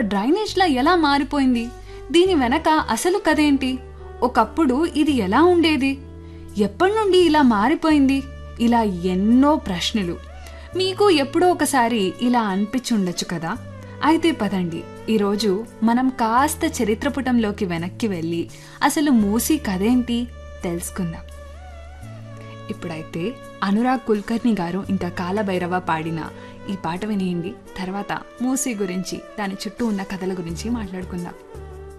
డ్రైనేజ్లా ఎలా మారిపోయింది దీని వెనక అసలు కథేంటి ఒకప్పుడు ఇది ఎలా ఉండేది ఎప్పటి నుండి ఇలా మారిపోయింది ఇలా ఎన్నో ప్రశ్నలు మీకు ఎప్పుడో ఒకసారి ఇలా అనిపించుండొచ్చు కదా అయితే పదండి ఈరోజు మనం కాస్త చరిత్ర పుటంలోకి వెనక్కి వెళ్ళి అసలు మూసి కథేంటి తెలుసుకుందాం ఇప్పుడైతే అనురాగ్ కుల్కర్ని గారు ఇంకా కాలభైరవ పాడిన ఈ పాట వినేయండి తర్వాత మూసీ గురించి దాని చుట్టూ ఉన్న కథల గురించి మాట్లాడుకుందాం